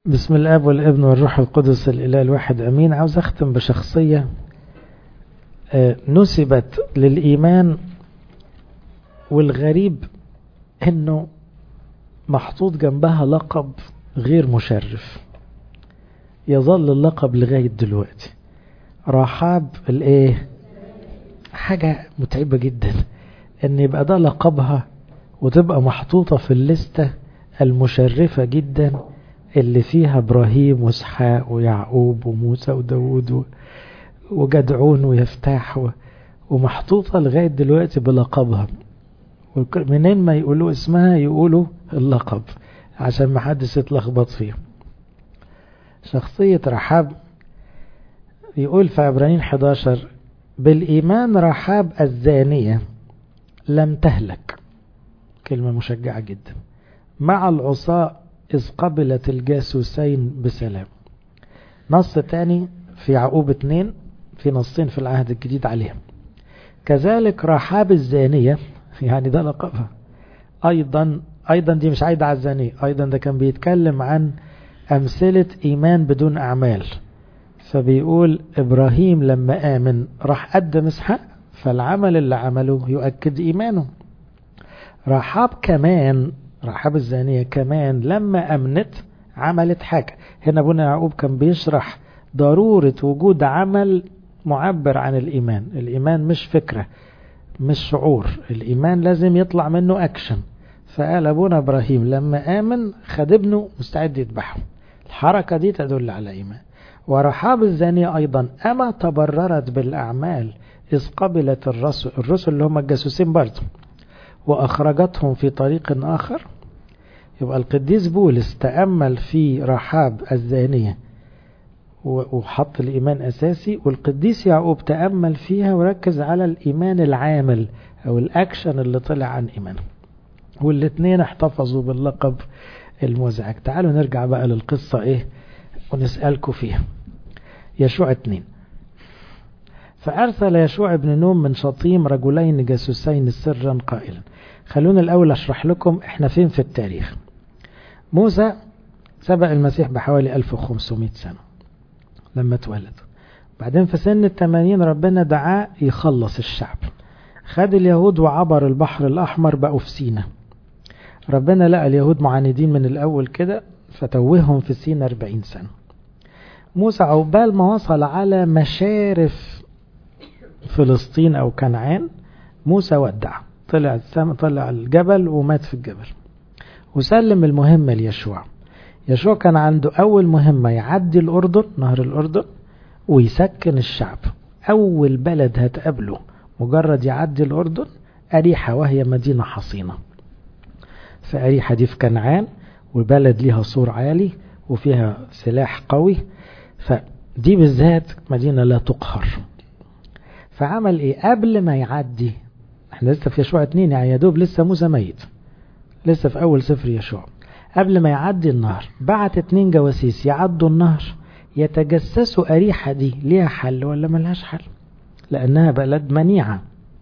بسم الاب والابن والروح القدس الاله الواحد امين عاوز اختم بشخصيه نسبت للايمان والغريب انه محطوط جنبها لقب غير مشرف يظل اللقب لغايه دلوقتي رحاب الايه حاجه متعبه جدا ان يبقى ده لقبها وتبقى محطوطه في الليسته المشرفه جدا اللي فيها ابراهيم واسحاق ويعقوب وموسى وداود وجدعون ويفتاح ومحطوطة لغاية دلوقتي بلقبها منين ما يقولوا اسمها يقولوا اللقب عشان ما حدش يتلخبط فيه شخصية رحاب يقول في عبرانيين 11 بالإيمان رحاب الزانية لم تهلك كلمة مشجعة جدا مع العصاء إذ قبلت الجاسوسين بسلام نص تاني في يعقوب اتنين في نصين في العهد الجديد عليهم كذلك رحاب الزانية يعني ده لقبها أيضا أيضا دي مش عايدة على الزانية أيضا ده كان بيتكلم عن أمثلة إيمان بدون أعمال فبيقول إبراهيم لما آمن راح قدم إسحاق فالعمل اللي عمله يؤكد إيمانه رحاب كمان رحاب الزانية كمان لما أمنت عملت حاجة هنا ابونا يعقوب كان بيشرح ضرورة وجود عمل معبر عن الإيمان الإيمان مش فكرة مش شعور الإيمان لازم يطلع منه أكشن فقال أبونا إبراهيم لما آمن خد ابنه مستعد يذبحه الحركة دي تدل على إيمان ورحاب الزانية أيضا أما تبررت بالأعمال إذ قبلت الرسل الرسل اللي هم الجاسوسين برضه وأخرجتهم في طريق آخر يبقى القديس بولس تأمل في رحاب الزانية وحط الإيمان أساسي والقديس يعقوب تأمل فيها وركز على الإيمان العامل أو الأكشن اللي طلع عن إيمانه والاثنين احتفظوا باللقب المزعج تعالوا نرجع بقى للقصة إيه ونسألكم فيها يشوع اتنين فأرسل يشوع بن نوم من شطيم رجلين جاسوسين سرا قائلا خلونا الأول أشرح لكم إحنا فين في التاريخ موسى سبق المسيح بحوالي 1500 سنة لما اتولد بعدين في سن التمانين ربنا دعاه يخلص الشعب خد اليهود وعبر البحر الأحمر بقوا في سينا ربنا لقى اليهود معاندين من الأول كده فتوههم في سينا 40 سنة موسى عقبال ما وصل على مشارف فلسطين أو كنعان موسى ودع طلع السم طلع الجبل ومات في الجبل وسلم المهمة ليشوع يشوع كان عنده أول مهمة يعدي الأردن نهر الأردن ويسكن الشعب أول بلد هتقابله مجرد يعدي الأردن أريحة وهي مدينة حصينة فأريحة دي في كنعان وبلد ليها سور عالي وفيها سلاح قوي فدي بالذات مدينة لا تقهر فعمل ايه قبل ما يعدي احنا لسه في يشوع اتنين يعني يا دوب لسه موسى ميت لسه في اول سفر يشوع قبل ما يعدي النهر بعت اتنين جواسيس يعدوا النهر يتجسسوا أريحة دي ليها حل ولا ملهاش حل لأنها بلد منيعة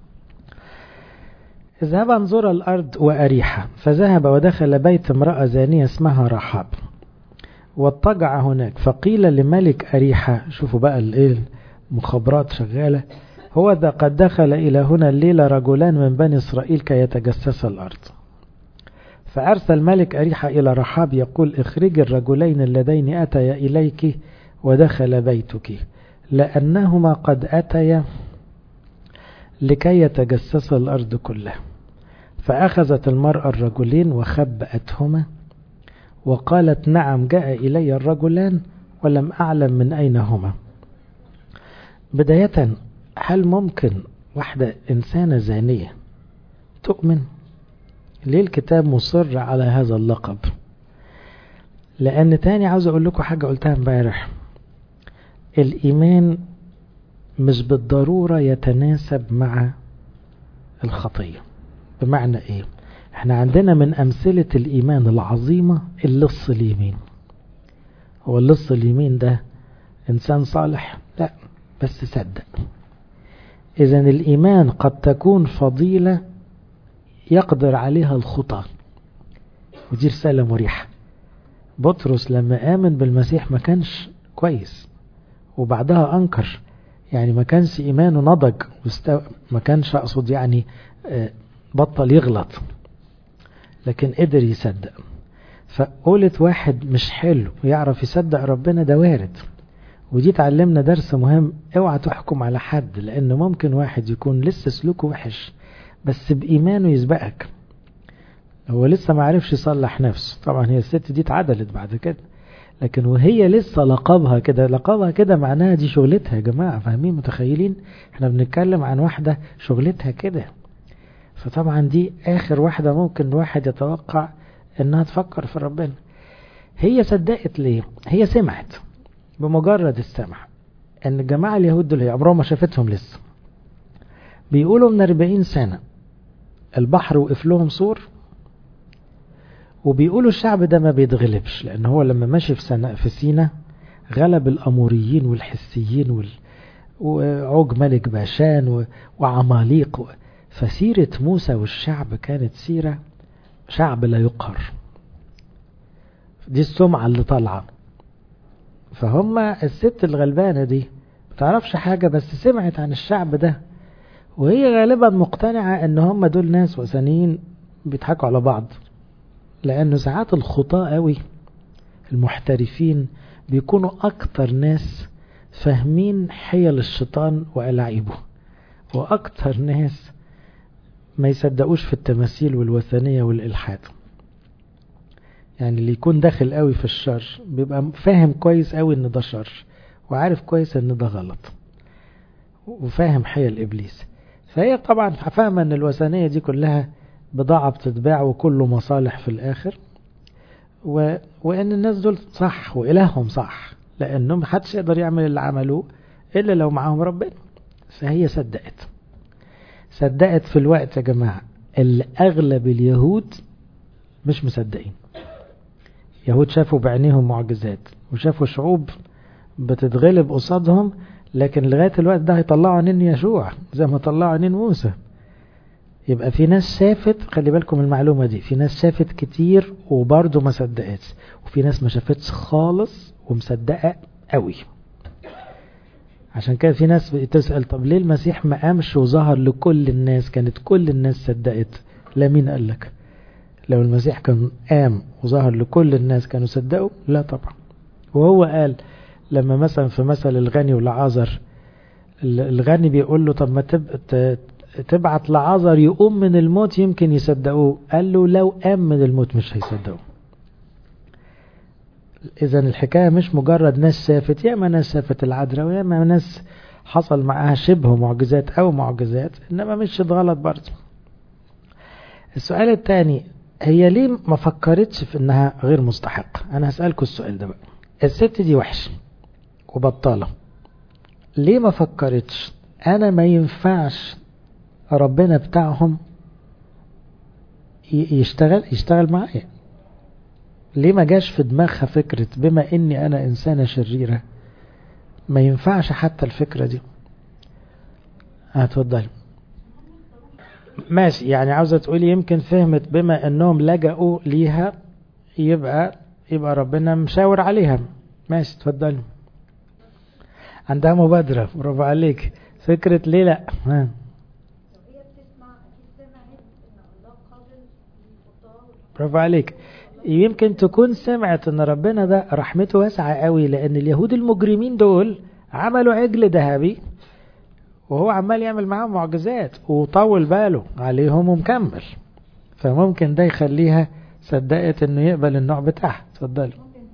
اذهب انظر الأرض وأريحة فذهب ودخل بيت امرأة زانية اسمها رحاب واضطجع هناك فقيل لملك أريحة شوفوا بقى الايه مخابرات شغالة هو ذا قد دخل إلى هنا الليلة رجلان من بني إسرائيل كي يتجسس الأرض فأرسل ملك أريحة إلى رحاب يقول اخرج الرجلين اللذين أتيا إليك ودخل بيتك لأنهما قد أتيا لكي يتجسس الأرض كلها فأخذت المرأة الرجلين وخبأتهما وقالت نعم جاء إلي الرجلان ولم أعلم من أين هما بداية هل ممكن واحدة إنسانة زانية تؤمن ليه الكتاب مصر على هذا اللقب لأن تاني عاوز أقول لكم حاجة قلتها امبارح الإيمان مش بالضرورة يتناسب مع الخطية بمعنى إيه احنا عندنا من أمثلة الإيمان العظيمة اللص اليمين هو اللص اليمين ده إنسان صالح لا بس صدق إذا الإيمان قد تكون فضيلة يقدر عليها الخطى ودي رسالة مريحة بطرس لما آمن بالمسيح ما كانش كويس وبعدها أنكر يعني ما كانش إيمانه نضج ما كانش أقصد يعني بطل يغلط لكن قدر يصدق فقولة واحد مش حلو ويعرف يصدق ربنا ده وارد ودي تعلمنا درس مهم اوعى تحكم على حد لان ممكن واحد يكون لسه سلوكه وحش بس بإيمانه يسبقك هو لسه ما عرفش يصلح نفسه طبعا هي الست دي اتعدلت بعد كده لكن وهي لسه لقبها كده لقبها كده معناها دي شغلتها يا جماعة فاهمين متخيلين احنا بنتكلم عن واحدة شغلتها كده فطبعا دي اخر واحدة ممكن الواحد يتوقع انها تفكر في ربنا هي صدقت ليه هي سمعت بمجرد السمع ان الجماعة اليهود دول هي عمرهم ما شافتهم لسه بيقولوا من 40 سنة البحر وقف لهم سور وبيقولوا الشعب ده ما بيتغلبش لان هو لما ماشي في سنة في سينا غلب الاموريين والحسيين وال وعوج ملك باشان و... وعماليق و... فسيرة موسى والشعب كانت سيرة شعب لا يقهر دي السمعة اللي طالعة فهم الست الغلبانة دي بتعرفش حاجة بس سمعت عن الشعب ده وهي غالبا مقتنعة ان هم دول ناس وثنيين بيضحكوا على بعض لانه ساعات الخطاة قوي المحترفين بيكونوا اكتر ناس فاهمين حيل الشيطان وألاعيبه واكتر ناس ما يصدقوش في التماثيل والوثنية والإلحاد يعني اللي يكون داخل قوي في الشر بيبقى فاهم كويس قوي ان ده شر وعارف كويس ان ده غلط وفاهم حيل إبليس فهي طبعا فاهمة ان الوثنية دي كلها بضاعة بتتباع وكله مصالح في الآخر و... وان الناس دول صح وإلههم صح لأنه محدش يقدر يعمل اللي عملوه إلا لو معاهم ربنا فهي صدقت صدقت في الوقت يا جماعة اللي أغلب اليهود مش مصدقين يهود شافوا بعينيهم معجزات وشافوا شعوب بتتغلب قصادهم لكن لغاية الوقت ده هيطلعوا عنين يشوع زي ما طلعوا عنين موسى يبقى في ناس شافت خلي بالكم المعلومة دي في ناس شافت كتير وبرضه ما صدقتش وفي ناس ما شافتش خالص ومصدقة قوي عشان كده في ناس بتسأل طب ليه المسيح ما قامش وظهر لكل الناس كانت كل الناس صدقت لا مين قال لك لو المسيح كان قام وظهر لكل الناس كانوا صدقوا لا طبعا وهو قال لما مثلا في مثل الغني والعازر الغني بيقول له طب ما تبعت لعازر يقوم من الموت يمكن يصدقوه قال له لو قام من الموت مش هيصدقوه اذا الحكاية مش مجرد ناس شافت ياما ناس شافت العذراء وياما ناس حصل معاها شبه معجزات او معجزات انما مش غلط برضه السؤال الثاني هي ليه ما فكرتش في انها غير مستحقة انا هسألكم السؤال ده بقى الست دي وحشة وبطالة ليه ما فكرتش انا ما ينفعش ربنا بتاعهم يشتغل يشتغل معايا ليه ما جاش في دماغها فكرة بما اني انا انسانة شريرة ما ينفعش حتى الفكرة دي هتفضل ماشي يعني عاوزة تقولي يمكن فهمت بما انهم لجأوا ليها يبقى يبقى ربنا مشاور عليها ماشي تفضلي عندها مبادرة برافو عليك فكرة ليه لا ها برافو عليك يمكن تكون سمعت ان ربنا ده رحمته واسعة قوي لان اليهود المجرمين دول عملوا عجل ذهبي وهو عمال يعمل معاهم معجزات وطول باله عليهم ومكمل فممكن ده يخليها صدقت انه يقبل النوع بتاعها اتفضلي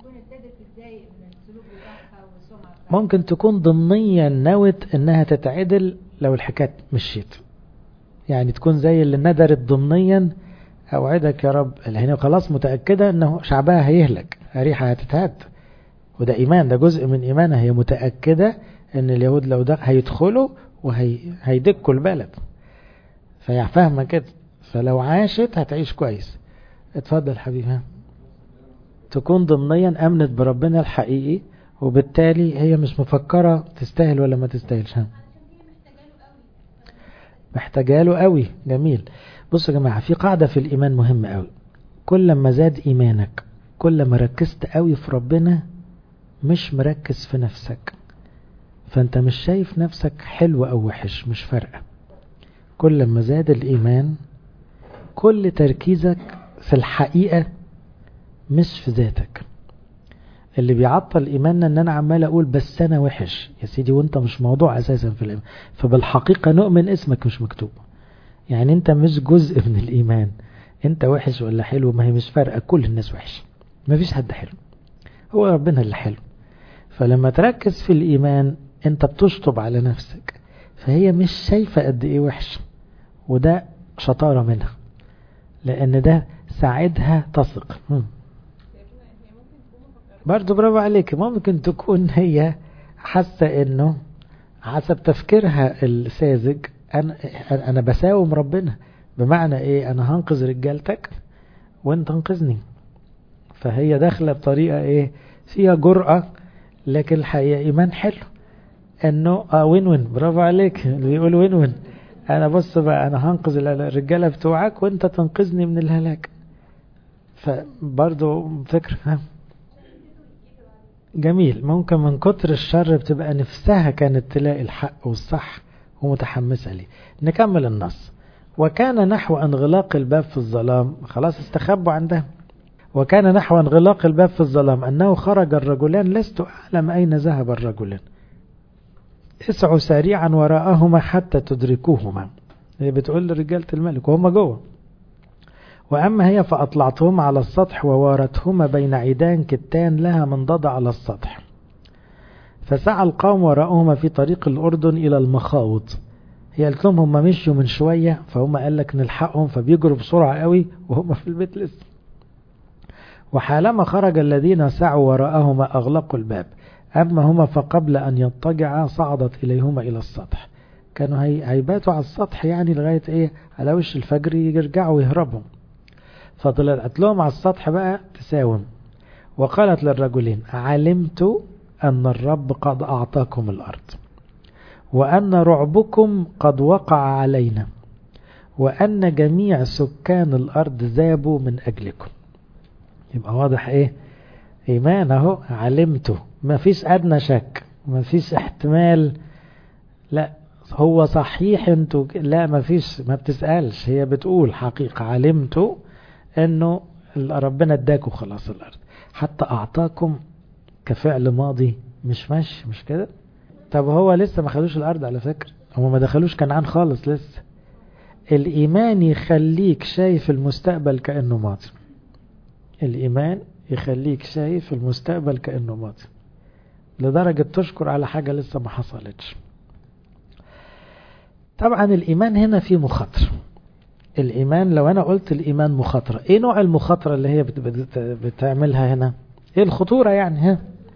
ممكن تكون ضمنيا نوت انها تتعدل لو الحكاية مشيت يعني تكون زي اللي ندرت ضمنيا اوعدك يا رب هنا خلاص متأكدة انه شعبها هيهلك ريحة هتتهد وده ايمان ده جزء من ايمانها هي متأكدة ان اليهود لو ده هيدخلوا وهيدكوا البلد فهي فاهمة كده فلو عاشت هتعيش كويس اتفضل حبيبي تكون ضمنيا امنت بربنا الحقيقي وبالتالي هي مش مفكرة تستاهل ولا ما تستاهلش محتاجاله قوي جميل بصوا يا جماعة في قاعدة في الإيمان مهمة قوي كل ما زاد إيمانك كل ما ركزت قوي في ربنا مش مركز في نفسك فانت مش شايف نفسك حلو او وحش مش فارقة كل ما زاد الايمان كل تركيزك في الحقيقة مش في ذاتك اللي بيعطل ايماننا ان انا عمال اقول بس انا وحش يا سيدي وانت مش موضوع اساسا في الايمان فبالحقيقة نؤمن اسمك مش مكتوب يعني انت مش جزء من الايمان انت وحش ولا حلو ما هي مش فارقة كل الناس وحش ما فيش حد حلو هو ربنا اللي حلو فلما تركز في الايمان انت بتشطب على نفسك فهي مش شايفة قد ايه وحش وده شطارة منها لان ده ساعدها تثق برضو برافو عليك ممكن تكون هي حاسة انه حسب تفكيرها الساذج انا انا بساوم ربنا بمعنى ايه انا هنقذ رجالتك وانت انقذني فهي داخلة بطريقة ايه فيها جرأة لكن الحقيقة ايمان حلو انه اه وين وين برافو عليك اللي بيقول وين وين انا بص بقى انا هنقذ الرجالة بتوعك وانت تنقذني من الهلاك فبرضو فكرة ها جميل ممكن من كتر الشر بتبقى نفسها كانت تلاقي الحق والصح ومتحمسة ليه نكمل النص وكان نحو انغلاق الباب في الظلام خلاص استخبوا عندها وكان نحو انغلاق الباب في الظلام أنه خرج الرجلان لست أعلم أين ذهب الرجلان اسعوا سريعا وراءهما حتى تدركوهما هي بتقول لرجالة الملك وهم جوه وأما هي فأطلعتهما على السطح ووارتهما بين عيدان كتان لها منضدة على السطح فسعى القوم وراءهما في طريق الأردن إلى المخاوض هي قالت لهم هم مشوا من شوية فهم قال لك نلحقهم فبيجروا بسرعة قوي وهم في البيت لسه وحالما خرج الذين سعوا وراءهما أغلقوا الباب أما هما فقبل أن يضطجعا صعدت إليهما إلى السطح كانوا هي هيباتوا على السطح يعني لغاية إيه على وش الفجر يرجعوا ويهربوا فطلعت لهم على السطح بقى تساوم وقالت للرجلين علمت أن الرب قد أعطاكم الأرض وأن رعبكم قد وقع علينا وأن جميع سكان الأرض ذابوا من أجلكم يبقى واضح إيه إيمان أهو علمته ما فيش أدنى شك ما فيش احتمال لا هو صحيح انتوا لا ما فيش ما بتسألش هي بتقول حقيقة علمته انه ربنا اداكم خلاص الارض حتى اعطاكم كفعل ماضي مش ماشي مش كده طب هو لسه ما خدوش الارض على فكرة هم ما دخلوش كنعان خالص لسه الايمان يخليك شايف المستقبل كأنه ماضي الايمان يخليك شايف المستقبل كأنه ماضي لدرجة تشكر على حاجة لسه ما حصلتش طبعا الإيمان هنا فيه مخاطرة الإيمان لو أنا قلت الإيمان مخاطرة إيه نوع المخاطرة اللي هي بتعملها هنا إيه الخطورة يعني ها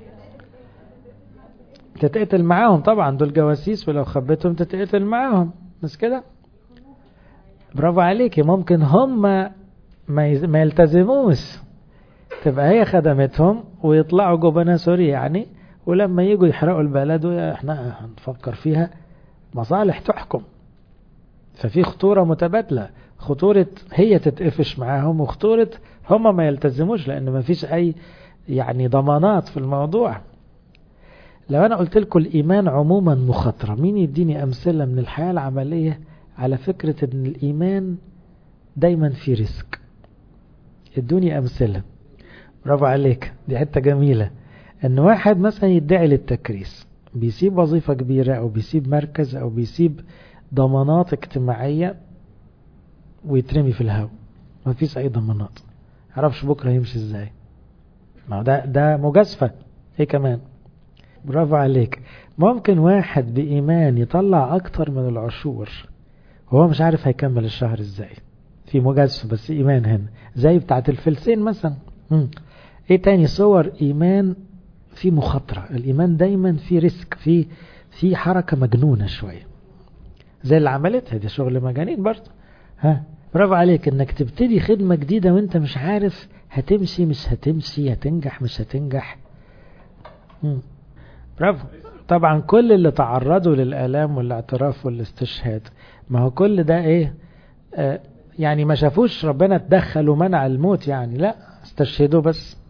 تتقتل معاهم طبعا دول جواسيس ولو خبيتهم تتقتل معاهم بس كده برافو عليكي ممكن هم ما يلتزموش تبقى هي خدمتهم ويطلعوا جبناء سوري يعني ولما يجوا يحرقوا البلد احنا هنفكر فيها مصالح تحكم ففي خطورة متبادلة خطورة هي تتقفش معاهم وخطورة هما ما يلتزموش لأن ما فيش أي يعني ضمانات في الموضوع لو أنا قلت لكم الإيمان عموما مخاطرة مين يديني أمثلة من الحياة العملية على فكرة أن الإيمان دايما في ريسك ادوني أمثلة برافو عليك دي حتة جميلة ان واحد مثلا يدعي للتكريس بيسيب وظيفة كبيرة او بيسيب مركز او بيسيب ضمانات اجتماعية ويترمي في الهواء ما فيش اي ضمانات عرفش بكرة يمشي ازاي ما ده ده مجازفة ايه كمان برافو عليك ممكن واحد بإيمان يطلع أكتر من العشور وهو مش عارف هيكمل الشهر ازاي في مجازفة بس إيمان هنا زي بتاعت الفلسين مثلا مم. ايه تاني صور إيمان في مخاطرة الإيمان دايما في ريسك في في حركة مجنونة شوية زي اللي عملتها دي شغل مجانين برضه ها برافو عليك انك تبتدي خدمة جديدة وانت مش عارف هتمشي مش هتمشي هتنجح مش هتنجح مم. برافو طبعا كل اللي تعرضوا للآلام والاعتراف والاستشهاد ما هو كل ده ايه آه يعني ما شافوش ربنا تدخل ومنع الموت يعني لا استشهدوا بس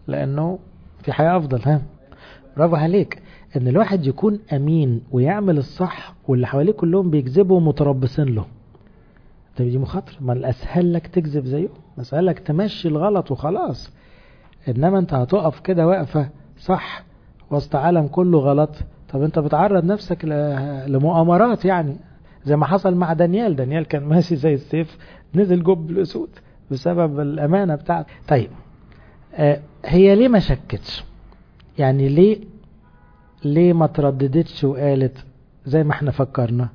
لأنه في حياة أفضل ها برافو عليك ان الواحد يكون امين ويعمل الصح واللي حواليه كلهم بيكذبوا ومتربصين له طب دي مخاطره ما الاسهل لك تكذب زيه الاسهل لك تمشي الغلط وخلاص انما انت هتقف كده واقفه صح وسط عالم كله غلط طب انت بتعرض نفسك لمؤامرات يعني زي ما حصل مع دانيال دانيال كان ماشي زي السيف نزل جب الاسود بسبب الامانه بتاعته طيب آه هي ليه ما شكتش يعني ليه ليه ما ترددتش وقالت زي ما احنا فكرنا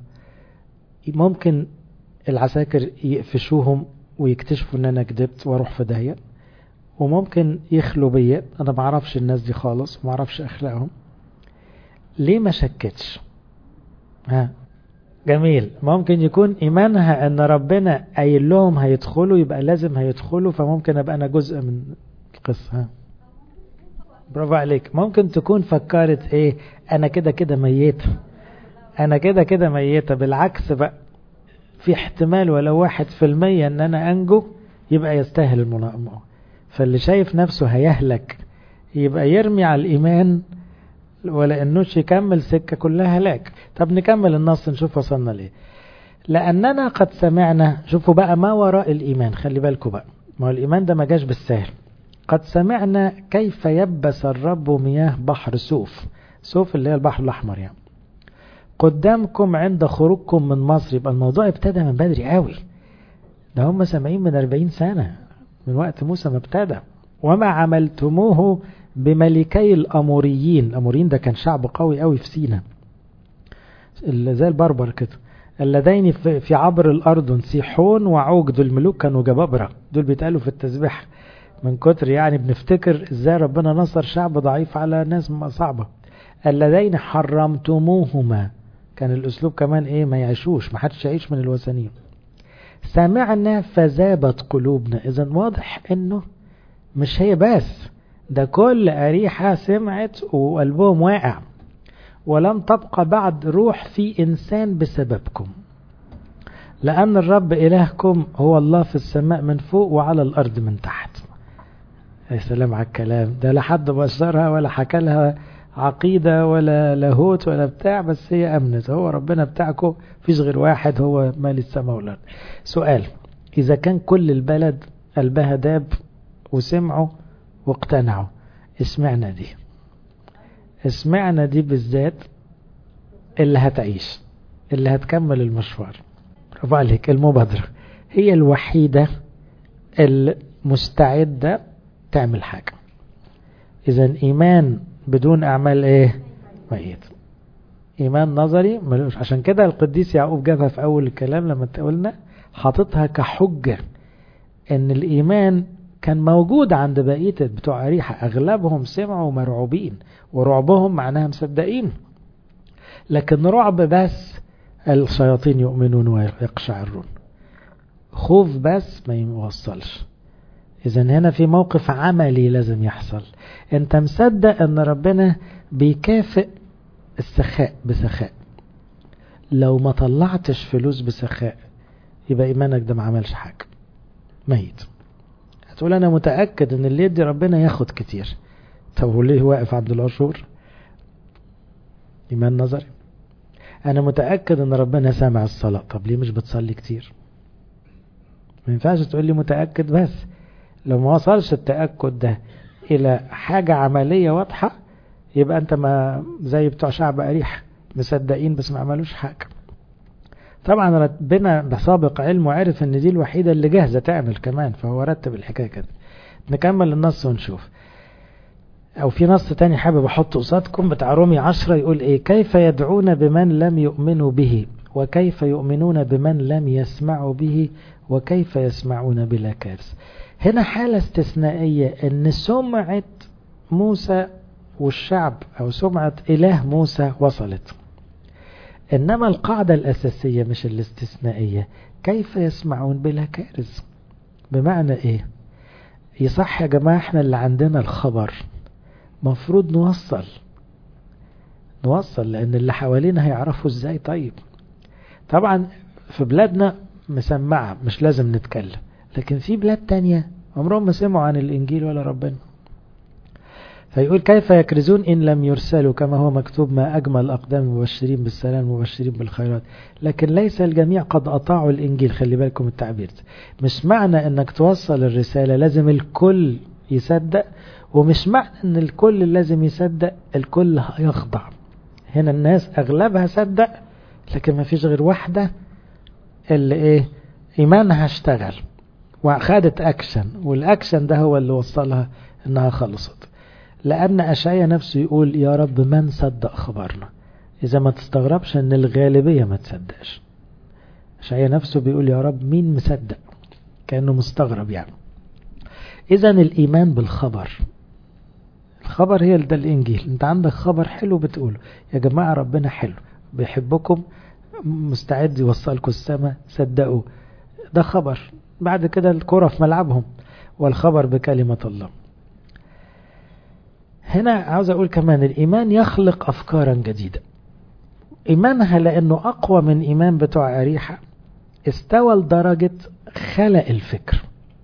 ممكن العساكر يقفشوهم ويكتشفوا ان انا كدبت واروح في داهيه وممكن يخلوا بيا انا ما اعرفش الناس دي خالص ما اعرفش اخلاقهم ليه ما شكتش ها جميل ممكن يكون ايمانها ان ربنا قايل لهم هيدخلوا يبقى لازم هيدخلوا فممكن ابقى انا جزء من القصه ها برافو عليك ممكن تكون فكرت ايه انا كده كده ميتة انا كده كده ميتة بالعكس بقى في احتمال ولو واحد في المية ان انا انجو يبقى يستاهل المناقمة فاللي شايف نفسه هيهلك يبقى يرمي على الايمان ولا انوش يكمل سكة كلها هلاك طب نكمل النص نشوف وصلنا ليه لاننا قد سمعنا شوفوا بقى ما وراء الايمان خلي بالكم بقى ما هو الايمان ده ما جاش بالسهل قد سمعنا كيف يبس الرب مياه بحر سوف سوف اللي هي البحر الأحمر يعني قدامكم عند خروجكم من مصر يبقى الموضوع ابتدى من بدري قوي ده هم سامعين من 40 سنة من وقت موسى ما ابتدى وما عملتموه بملكي الأموريين الأموريين ده كان شعب قوي قوي في سينا زي البربر كده اللذين في عبر الأردن سيحون وعوج دول ملوك كانوا جبابرة دول بيتقالوا في التسبيح من كتر يعني بنفتكر ازاي ربنا نصر شعب ضعيف على ناس صعبة اللذين حرمتموهما كان الاسلوب كمان ايه ما يعيشوش ما حدش يعيش من الوثنيين سمعنا فذابت قلوبنا اذا واضح انه مش هي بس ده كل أريحة سمعت وقلبهم واقع ولم تبقى بعد روح في إنسان بسببكم لأن الرب إلهكم هو الله في السماء من فوق وعلى الأرض من تحت يا سلام على الكلام ده لا حد بشرها ولا حكى لها عقيدة ولا لاهوت ولا بتاع بس هي أمنت هو ربنا بتاعكم فيش غير واحد هو مال السماء والأرض سؤال إذا كان كل البلد قلبها داب وسمعوا واقتنعوا اسمعنا دي اسمعنا دي بالذات اللي هتعيش اللي هتكمل المشوار برافو عليك المبادرة هي الوحيدة المستعدة تعمل حاجة إذا إيمان بدون أعمال إيه ميت إيمان نظري ملوش عشان كده القديس يعقوب جابها في أول الكلام لما قلنا حاططها كحجة إن الإيمان كان موجود عند بقية بتوع أريحة أغلبهم سمعوا مرعوبين ورعبهم معناها مصدقين لكن رعب بس الشياطين يؤمنون ويقشعرون خوف بس ما يوصلش إذا هنا في موقف عملي لازم يحصل أنت مصدق أن ربنا بيكافئ السخاء بسخاء لو ما طلعتش فلوس بسخاء يبقى إيمانك ده ما عملش حاجة ميت هتقول أنا متأكد أن اللي يدي ربنا ياخد كتير طب وليه واقف عند العشور إيمان نظري أنا متأكد أن ربنا سامع الصلاة طب ليه مش بتصلي كتير ما ينفعش تقول لي متأكد بس لو ما وصلش التأكد ده إلى حاجة عملية واضحة يبقى أنت ما زي بتوع شعب أريح مصدقين بس ما عملوش حاجة طبعا ربنا بسابق علم وعرف ان دي الوحيدة اللي جاهزة تعمل كمان فهو رتب الحكاية كده نكمل النص ونشوف او في نص تاني حابب احطه قصادكم بتاع رومي عشرة يقول ايه كيف يدعون بمن لم يؤمنوا به وكيف يؤمنون بمن لم يسمعوا به وكيف يسمعون بلا كارث هنا حالة استثنائية ان سمعة موسى والشعب او سمعة اله موسى وصلت انما القاعدة الاساسية مش الاستثنائية كيف يسمعون بلا كارث بمعنى ايه يصح يا جماعة احنا اللي عندنا الخبر مفروض نوصل نوصل لان اللي حوالينا هيعرفوا ازاي طيب طبعا في بلادنا مسمعة مش لازم نتكلم لكن في بلاد تانية عمرهم ما سمعوا عن الانجيل ولا ربنا فيقول كيف يكرزون إن لم يرسلوا كما هو مكتوب ما أجمل أقدام المبشرين بالسلام المبشرين بالخيرات لكن ليس الجميع قد أطاعوا الإنجيل خلي بالكم التعبير مش معنى أنك توصل الرسالة لازم الكل يصدق ومش معنى أن الكل لازم يصدق الكل هيخضع هنا الناس أغلبها صدق لكن ما فيش غير واحدة اللي إيه إيمانها اشتغل وخدت أكشن والأكشن ده هو اللي وصلها إنها خلصت لأن أشعيا نفسه يقول يا رب من صدق خبرنا إذا ما تستغربش أن الغالبية ما تصدقش أشعيا نفسه بيقول يا رب مين مصدق كأنه مستغرب يعني إذا الإيمان بالخبر الخبر هي ده الإنجيل أنت عندك خبر حلو بتقوله يا جماعة ربنا حلو بيحبكم مستعد يوصلكم السماء صدقوا ده خبر بعد كده الكرة في ملعبهم والخبر بكلمة الله هنا عاوز أقول كمان الإيمان يخلق أفكارا جديدة إيمانها لأنه أقوى من إيمان بتوع أريحة استوى لدرجة خلق الفكر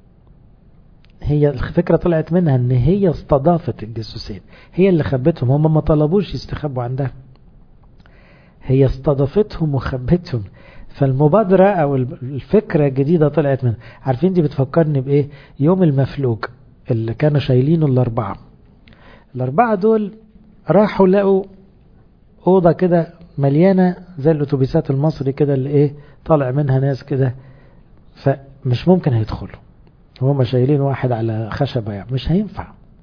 هي الفكرة طلعت منها ان هي استضافت الجاسوسين هي اللي خبتهم هم ما طلبوش يستخبوا عندها هي استضافتهم وخبتهم فالمبادرة او الفكرة الجديدة طلعت منها عارفين دي بتفكرني بايه يوم المفلوج اللي كانوا شايلينه الاربعة الاربعة دول راحوا لقوا اوضة كده مليانة زي الاتوبيسات المصري كده اللي ايه طالع منها ناس كده فمش ممكن هيدخلوا وهم شايلين واحد على خشبة يعني مش هينفع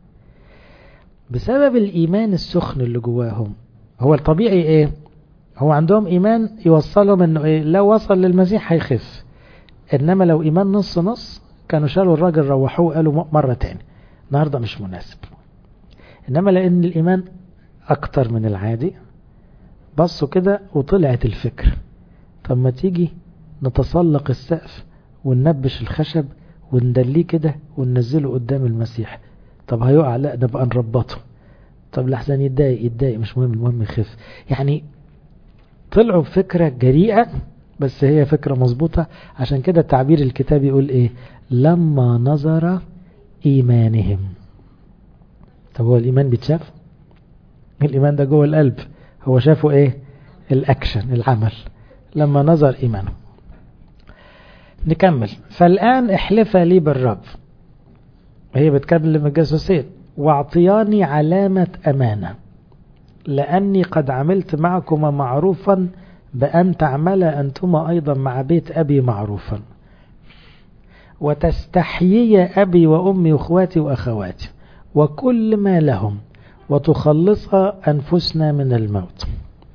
بسبب الإيمان السخن اللي جواهم هو الطبيعي إيه هو عندهم إيمان يوصلهم إنه إيه لو وصل للمسيح هيخف إنما لو إيمان نص نص كانوا شالوا الراجل روحوه قالوا مرة تاني النهاردة مش مناسب إنما لأن الإيمان أكتر من العادي بصوا كده وطلعت الفكر طب ما تيجي نتسلق السقف وننبش الخشب وندليه كده وننزله قدام المسيح طب هيقع لا نبقى نربطه طب لحسن يتضايق يتضايق مش مهم المهم يخف يعني طلعوا بفكرة جريئة بس هي فكرة مظبوطة عشان كده تعبير الكتاب يقول ايه لما نظر ايمانهم طب هو الايمان بيتشاف الايمان ده جوه القلب هو شافه ايه الاكشن العمل لما نظر ايمانه نكمل فالآن احلف لي بالرب هي بتكلم الجاسوسين واعطياني علامة أمانة لأني قد عملت معكما معروفا بأن تعمل أنتما أيضا مع بيت أبي معروفا وتستحيي أبي وأمي وأخواتي وأخواتي وكل ما لهم وتخلص أنفسنا من الموت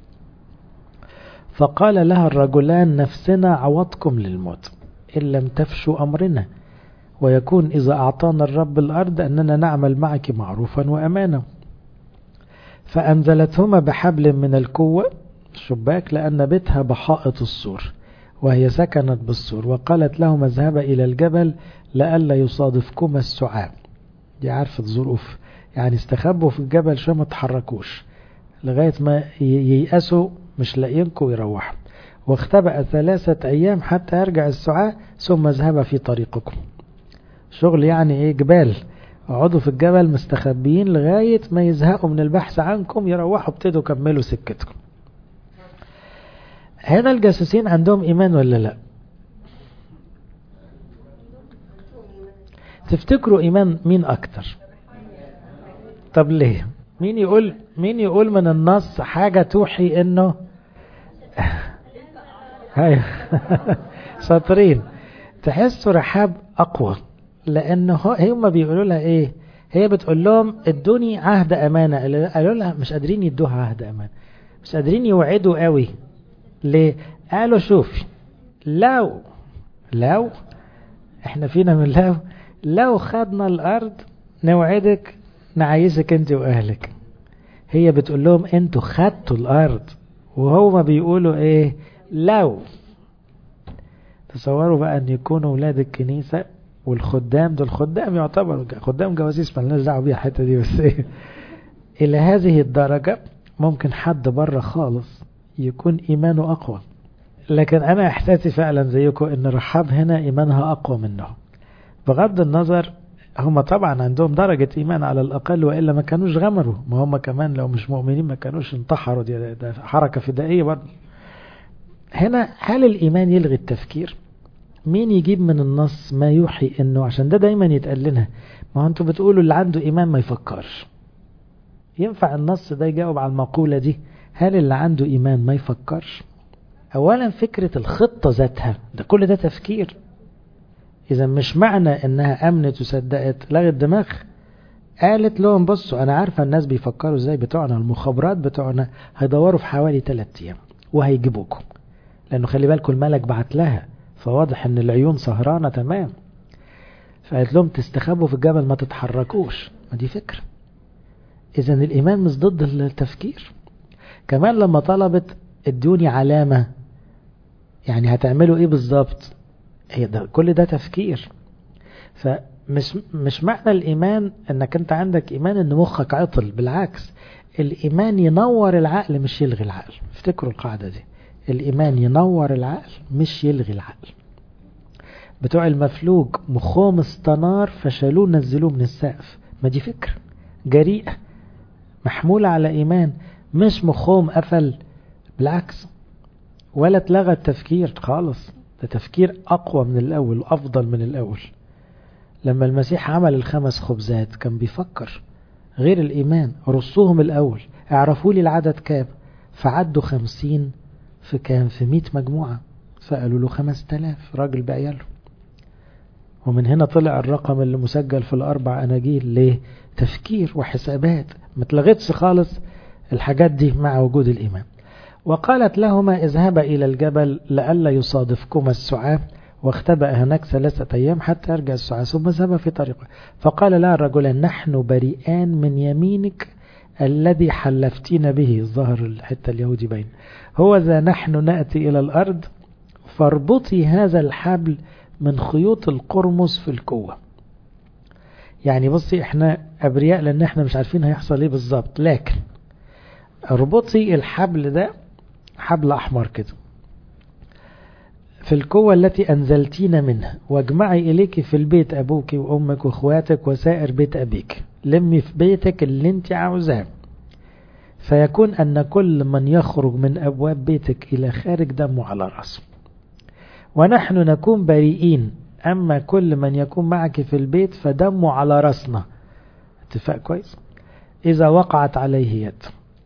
فقال لها الرجلان نفسنا عوضكم للموت إن لم تفشوا أمرنا ويكون إذا أعطانا الرب الأرض أننا نعمل معك معروفا وأمانا فأنزلتهما بحبل من الكوة الشباك لأن بيتها بحائط السور وهي سكنت بالسور وقالت لهما اذهبا إلى الجبل لئلا يصادفكما السعاب دي عارفة ظروف يعني استخبوا في الجبل شوية ما تحركوش لغاية ما ييأسوا مش لاقيينكم ويروحوا واختبأ ثلاثة أيام حتى يرجع السعاة ثم اذهب في طريقكم شغل يعني ايه جبال اقعدوا في الجبل مستخبيين لغاية ما يزهقوا من البحث عنكم يروحوا ابتدوا كملوا سكتكم هنا الجاسوسين عندهم ايمان ولا لا تفتكروا ايمان مين اكتر طب ليه مين يقول مين يقول من النص حاجة توحي انه ايوه شاطرين تحسوا رحاب اقوى لانه هم بيقولوا لها ايه هي بتقول لهم ادوني عهد امانه قالوا لها مش قادرين يدوها عهد امانه مش قادرين يوعدوا قوي ليه قالوا شوفي لو لو احنا فينا من لو لو خدنا الارض نوعدك نعيشك انت واهلك هي بتقول لهم انتوا خدتوا الارض وهما بيقولوا ايه لو تصوروا بقى ان يكونوا ولاد الكنيسة والخدام دول خدام يعتبروا خدام جواسيس مالناش دعوه بيها الحته دي بس ايه الى هذه الدرجة ممكن حد بره خالص يكون ايمانه اقوى لكن انا احساسي فعلا زيكم ان رحاب هنا ايمانها اقوى منه بغض النظر هم طبعا عندهم درجة إيمان على الأقل وإلا ما كانوش غمروا ما هم كمان لو مش مؤمنين ما كانوش انتحروا دي ده حركة فدائية برضه هنا هل الإيمان يلغي التفكير مين يجيب من النص ما يوحي انه عشان ده دايما يتقال لنا ما هو انتوا بتقولوا اللي عنده ايمان ما يفكرش ينفع النص ده يجاوب على المقولة دي هل اللي عنده ايمان ما يفكرش اولا فكرة الخطة ذاتها ده كل ده تفكير اذا مش معنى انها امنت وصدقت لغت دماغ قالت لهم بصوا انا عارفة الناس بيفكروا ازاي بتوعنا المخابرات بتوعنا هيدوروا في حوالي 3 ايام وهيجيبوكم لانه خلي بالكم الملك بعت لها فواضح ان العيون سهرانة تمام فقالت لهم تستخبوا في الجبل ما تتحركوش ما دي فكرة اذا الايمان مش ضد التفكير كمان لما طلبت ادوني علامة يعني هتعملوا ايه بالظبط هي ده كل ده تفكير فمش مش معنى الايمان انك انت عندك ايمان ان مخك عطل بالعكس الايمان ينور العقل مش يلغي العقل افتكروا القاعدة دي الإيمان ينور العقل مش يلغي العقل بتوع المفلوج مخهم استنار فشالوه نزلوه من السقف ما دي فكرة جريئة محمولة على إيمان مش مخهم قفل بالعكس ولا اتلغى التفكير خالص ده تفكير أقوى من الأول وأفضل من الأول لما المسيح عمل الخمس خبزات كان بيفكر غير الإيمان رصوهم الأول اعرفوا لي العدد كام فعدوا خمسين في كان في مئة مجموعة فقالوا له خمس تلاف راجل بعياله ومن هنا طلع الرقم اللي مسجل في الأربع أناجيل ليه تفكير وحسابات ما تلغتش خالص الحاجات دي مع وجود الإيمان وقالت لهما اذهبا إلى الجبل لئلا يصادفكما السعاة واختبأ هناك ثلاثة أيام حتى يرجع السعاة ثم ذهب في طريقه فقال لها الرجل نحن بريئان من يمينك الذي حلفتين به ظهر الحتة اليهودي بين هو ذا نحن نأتي إلى الأرض فاربطي هذا الحبل من خيوط القرمز في الكوة يعني بصي احنا أبرياء لأن احنا مش عارفين هيحصل ايه بالظبط لكن اربطي الحبل ده حبل أحمر كده في القوة التي أنزلتين منها واجمعي إليك في البيت أبوك وأمك وأخواتك وسائر بيت أبيك لمي في بيتك اللي انت عاوزاه فيكون أن كل من يخرج من أبواب بيتك إلى خارج دمه على رأسه ونحن نكون بريئين أما كل من يكون معك في البيت فدمه على رأسنا اتفاق كويس إذا وقعت عليه يد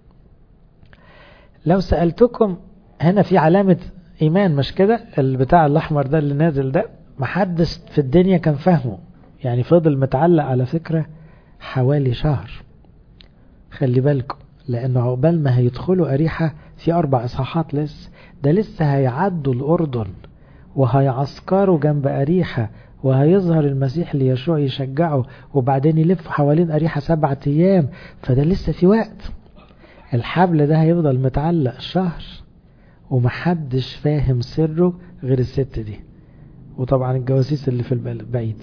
لو سألتكم هنا في علامة إيمان مش كده البتاع الأحمر ده اللي نازل ده محدش في الدنيا كان فاهمه يعني فضل متعلق على فكرة حوالي شهر خلي بالكم لأنه عقبال ما هيدخلوا أريحة في أربع إصحاحات لسه ده لسه هيعدوا الأردن وهيعسكروا جنب أريحة وهيظهر المسيح ليشوع يشجعه وبعدين يلف حوالين أريحة سبعة أيام فده لسه في وقت الحبل ده هيفضل متعلق شهر ومحدش فاهم سره غير الست دي وطبعا الجواسيس اللي في البعيد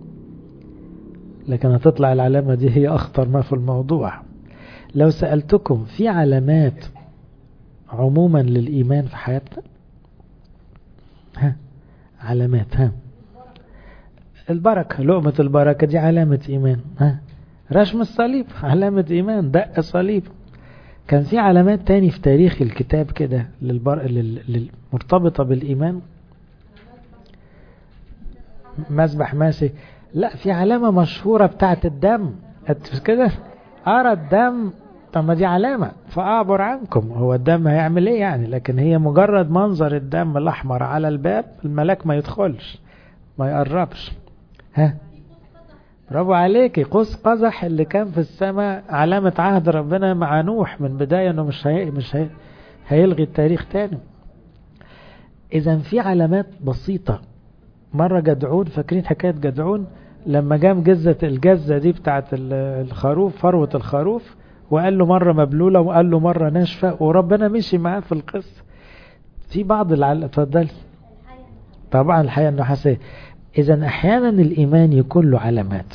لكن هتطلع العلامة دي هي أخطر ما في الموضوع لو سألتكم في علامات عموما للإيمان في حياتنا ها علامات ها البركة لقمة البركة دي علامة إيمان ها رشم الصليب علامة إيمان دق الصليب كان في علامات تاني في تاريخ الكتاب كده للبر... لل... للمرتبطة بالإيمان مسبح ماسك لا في علامة مشهورة بتاعت الدم كده أرى الدم طب ما دي علامة فأعبر عنكم هو الدم هيعمل ايه يعني لكن هي مجرد منظر الدم الأحمر على الباب الملاك ما يدخلش ما يقربش ها برافو عليكي قوس قزح اللي كان في السماء علامة عهد ربنا مع نوح من بداية انه مش هي مش هي هيلغي التاريخ تاني اذا في علامات بسيطة مرة جدعون فاكرين حكاية جدعون لما جام جزة الجزة دي بتاعت الخروف فروة الخروف وقال له مرة مبلولة وقال له مرة ناشفة وربنا مشي معاه في القصة في بعض العل... اتفضل طبعا الحقيقة النحاسية إذا أحيانا الإيمان يكون له علامات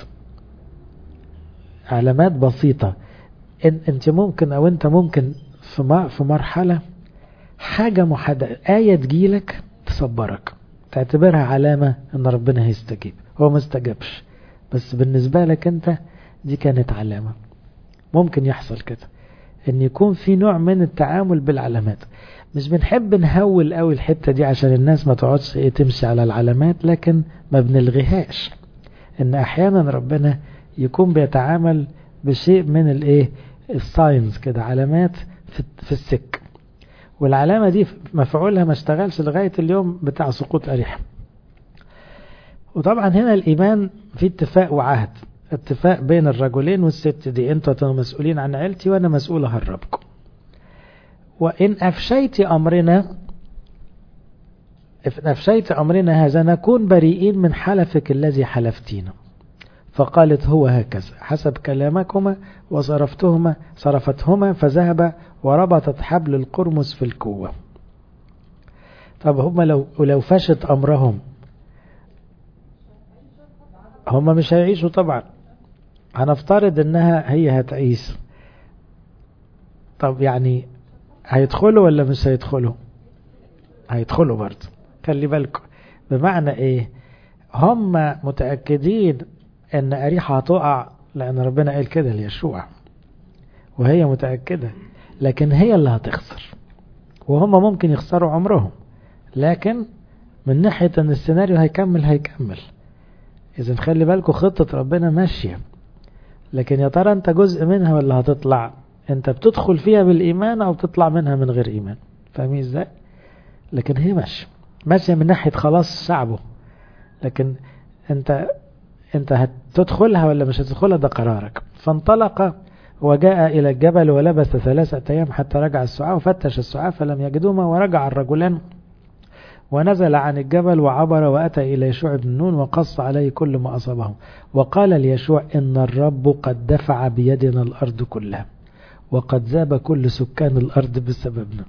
علامات بسيطة إن أنت ممكن أو أنت ممكن في في مرحلة حاجة محددة آية تجيلك تصبرك تعتبرها علامة أن ربنا هيستجيب هو ما استجابش بس بالنسبة لك انت دي كانت علامة ممكن يحصل كده ان يكون في نوع من التعامل بالعلامات مش بنحب نهول قوي الحتة دي عشان الناس ما تقعدش ايه تمشي على العلامات لكن ما بنلغيهاش ان احيانا ربنا يكون بيتعامل بشيء من الايه الساينز كده علامات في, في السك والعلامة دي مفعولها ما اشتغلش لغاية اليوم بتاع سقوط أريحة وطبعا هنا الإيمان في اتفاق وعهد اتفاق بين الرجلين والست دي انتوا مسؤولين عن عيلتي وانا مسؤول هربكم وإن أفشيت أمرنا إن أفشيت أمرنا هذا نكون بريئين من حلفك الذي حلفتينا فقالت هو هكذا حسب كلامكما وصرفتهما صرفتهما فذهب وربطت حبل القرمز في الكوة طب هم لو لو فشت أمرهم هم مش هيعيشوا طبعا هنفترض انها هي هتعيش طب يعني هيدخلوا ولا مش هيدخلوا هيدخلوا برضه خلي بالكم بمعنى ايه هم متأكدين ان أريحة هتقع لأن ربنا قال كده ليشوع وهي متأكدة لكن هي اللي هتخسر وهم ممكن يخسروا عمرهم لكن من ناحية ان السيناريو هيكمل هيكمل إذا خلي بالكم خطة ربنا ماشية لكن يا ترى أنت جزء منها ولا هتطلع أنت بتدخل فيها بالإيمان أو بتطلع منها من غير إيمان فاهمين إزاي لكن هي ماشية ماشية من ناحية خلاص شعبه لكن أنت أنت هتدخلها ولا مش هتدخلها ده قرارك فانطلق وجاء إلى الجبل ولبث ثلاثة أيام حتى رجع السعاة وفتش السعاة فلم يجدوما ورجع الرجلان ونزل عن الجبل وعبر وأتى إلى يشوع بن نون وقص عليه كل ما أصابه وقال ليشوع إن الرب قد دفع بيدنا الأرض كلها وقد ذاب كل سكان الأرض بسببنا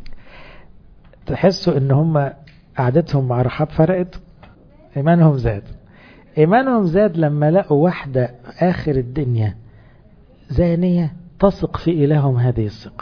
تحسوا إن هم قعدتهم مع رحاب فرقت إيمانهم زاد إيمانهم زاد لما لقوا واحدة آخر الدنيا زانية تثق في إلههم هذه الثقة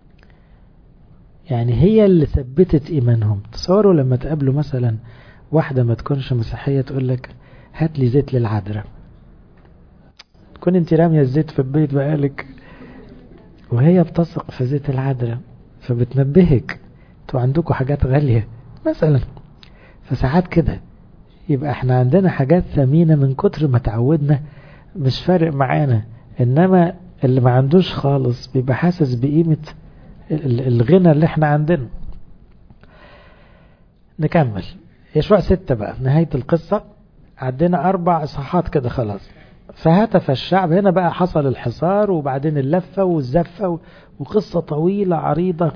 يعني هي اللي ثبتت إيمانهم تصوروا لما تقابلوا مثلا واحدة ما تكونش مسيحية تقول لك هات لي زيت للعذراء تكون انت رامية الزيت في البيت بقالك وهي بتثق في زيت العذراء فبتنبهك انتوا عندكم حاجات غالية مثلا فساعات كده يبقى احنا عندنا حاجات ثمينة من كتر ما تعودنا مش فارق معانا انما اللي ما عندوش خالص بيبقى حاسس بقيمة الغنى اللي احنا عندنا نكمل يشوع ستة بقى نهاية القصة عندنا أربع إصحاحات كده خلاص فهتف الشعب هنا بقى حصل الحصار وبعدين اللفة والزفة وقصة طويلة عريضة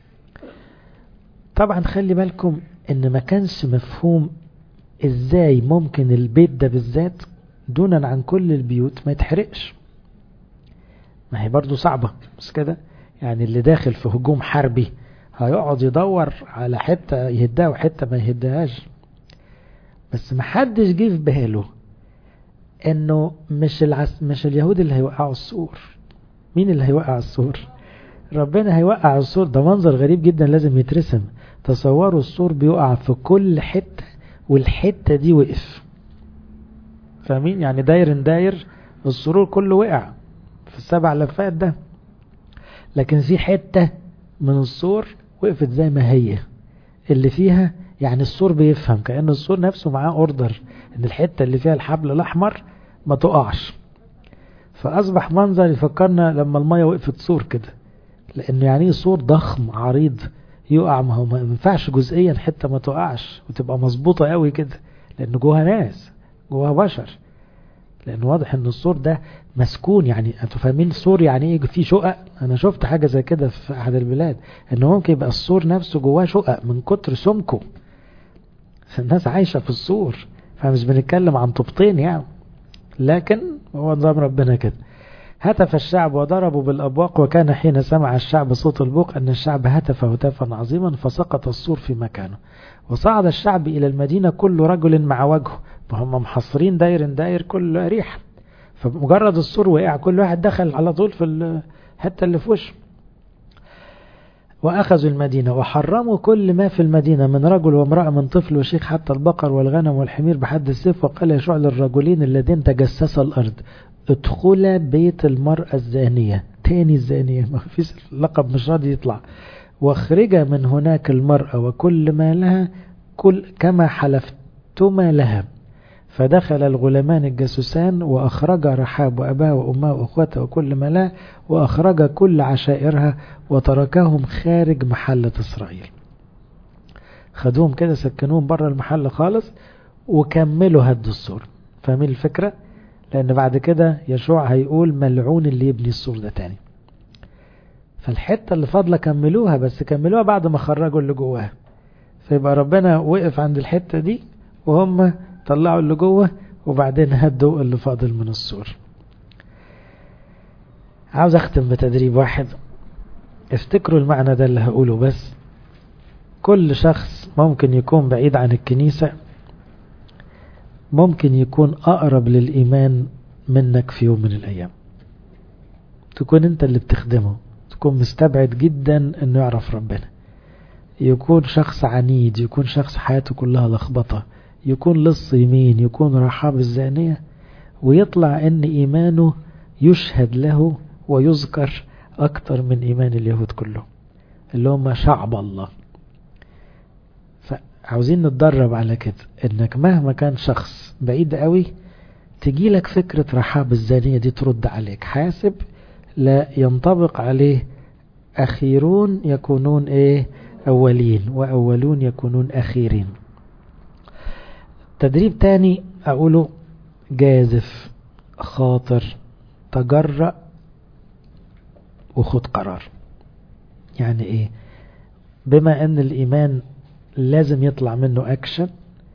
طبعا خلي بالكم ان ما كانش مفهوم ازاي ممكن البيت ده بالذات دونا عن كل البيوت ما يتحرقش ما هي برضو صعبة بس كده يعني اللي داخل في هجوم حربي هيقعد يدور على حتة يهدها وحتة ما يهدهاش بس ما حدش جه في باله انه مش العس مش اليهود اللي هيوقعوا السور مين اللي هيوقع السور ربنا هيوقع السور ده منظر غريب جدا لازم يترسم تصوروا السور بيقع في كل حتة والحتة دي وقف فاهمين يعني داير داير السرور كله وقع في السبع لفات ده لكن في حتة من السور وقفت زي ما هي اللي فيها يعني السور بيفهم كأن السور نفسه معاه اوردر ان الحتة اللي فيها الحبل الاحمر ما تقعش فاصبح منظر يفكرنا لما المية وقفت سور كده لانه يعني سور ضخم عريض يقع ما هو ما ينفعش جزئيا حتة ما تقعش وتبقى مظبوطة قوي كده لان جواها ناس جواها بشر لان واضح ان السور ده مسكون يعني انتوا فاهمين السور يعني ايه في شقق انا شفت حاجة زي كده في احد البلاد ان ممكن يبقى السور نفسه جواه شقق من كتر سمكه الناس عايشة في السور فمش بنتكلم عن طبطين يعني لكن هو نظام ربنا كده هتف الشعب وضربوا بالأبواق وكان حين سمع الشعب صوت البوق أن الشعب هتف هتافا عظيما فسقط السور في مكانه وصعد الشعب إلى المدينة كل رجل مع وجهه فهم محصرين داير داير كل ريح فمجرد السور وقع كل واحد دخل على طول في الحتة اللي في وشه وأخذوا المدينة وحرموا كل ما في المدينة من رجل وامرأة من طفل وشيخ حتى البقر والغنم والحمير بحد السيف وقال يشوع للرجلين الذين تجسسا الأرض ادخلا بيت المرأة الزانية تاني الزانية ما فيش لقب مش راضي يطلع واخرج من هناك المرأة وكل ما لها كل كما حلفتما لها فدخل الغلامان الجاسوسان وأخرج رحاب وأباها وأمها وأخواتها وكل ما لها وأخرج كل عشائرها وتركهم خارج محلة إسرائيل خدوهم كده سكنوهم بره المحل خالص وكملوا هدوا السور فاهمين الفكرة لأن بعد كده يشوع هيقول ملعون اللي يبني السور ده تاني فالحتة اللي فاضلة كملوها بس كملوها بعد ما خرجوا اللي جواها فيبقى ربنا وقف عند الحتة دي وهم طلعوا اللي جوه وبعدين هدوا اللي فاضل من السور عاوز اختم بتدريب واحد افتكروا المعنى ده اللي هقوله بس كل شخص ممكن يكون بعيد عن الكنيسة ممكن يكون أقرب للإيمان منك في يوم من الأيام تكون أنت اللي بتخدمه تكون مستبعد جدا أنه يعرف ربنا يكون شخص عنيد يكون شخص حياته كلها لخبطة يكون لص يمين يكون رحاب الزانية ويطلع أن إيمانه يشهد له ويذكر أكتر من إيمان اليهود كلهم اللي هم شعب الله فعاوزين نتدرب على كده انك مهما كان شخص بعيد قوي تجيلك فكرة رحاب الزانية دي ترد عليك حاسب لا ينطبق عليه أخيرون يكونون إيه أولين وأولون يكونون أخيرين تدريب تاني أقوله جازف خاطر تجرأ وخد قرار يعني ايه بما ان الايمان لازم يطلع منه اكشن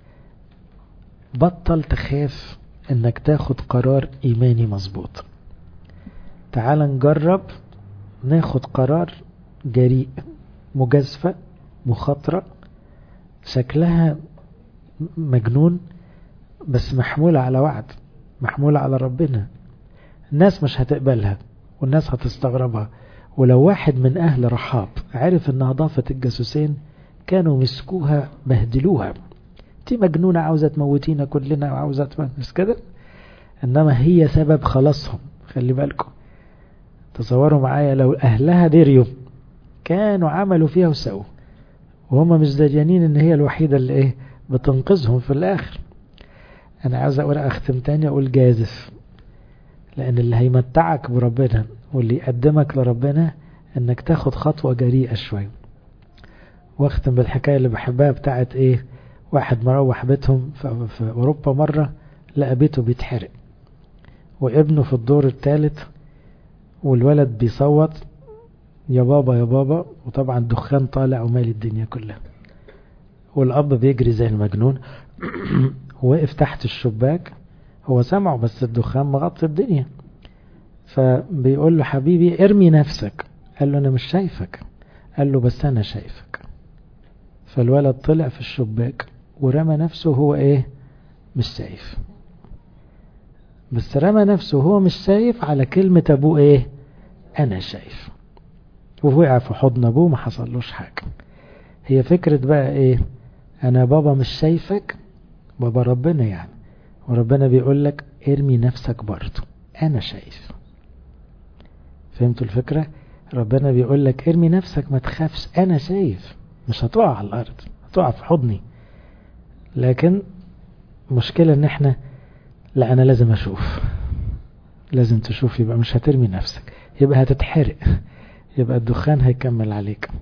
بطل تخاف انك تاخد قرار ايماني مظبوط تعال نجرب ناخد قرار جريء مجازفة مخاطرة شكلها مجنون بس محمولة على وعد محمولة على ربنا الناس مش هتقبلها والناس هتستغربها ولو واحد من أهل رحاب عرف أنها ضافت الجاسوسين كانوا مسكوها بهدلوها دي مجنونة عاوزة تموتينا كلنا وعاوزة تمس كده إنما هي سبب خلاصهم خلي بالكم تصوروا معايا لو أهلها دريوا كانوا عملوا فيها وسووا وهم مش داريانين ان هي الوحيدة اللي ايه بتنقذهم في الاخر انا عاوز اقول اختم تاني اقول جازف لان اللي هيمتعك بربنا واللي يقدمك لربنا انك تاخد خطوة جريئة شوية واختم بالحكاية اللي بحبها بتاعت ايه واحد مروح بيتهم في اوروبا مرة لقى بيته بيتحرق وابنه في الدور الثالث والولد بيصوت يا بابا يا بابا وطبعا دخان طالع ومالي الدنيا كلها والأب بيجري زي المجنون وقف تحت الشباك هو سمعه بس الدخان مغطي الدنيا فبيقول له حبيبي ارمي نفسك قال له أنا مش شايفك قال له بس أنا شايفك فالولد طلع في الشباك ورمى نفسه هو ايه مش شايف بس رمى نفسه هو مش شايف على كلمة أبوه ايه أنا شايف ووقع في حضن أبوه ما حصلوش حاجة هي فكرة بقى ايه أنا بابا مش شايفك بابا ربنا يعني وربنا بيقول لك ارمي نفسك برضه أنا شايف فهمتوا الفكرة ربنا بيقول لك ارمي نفسك ما تخافش أنا شايف مش هتقع على الأرض هتقع في حضني لكن مشكلة ان احنا لا انا لازم اشوف لازم تشوف يبقى مش هترمي نفسك يبقى هتتحرق يبقى الدخان هيكمل عليك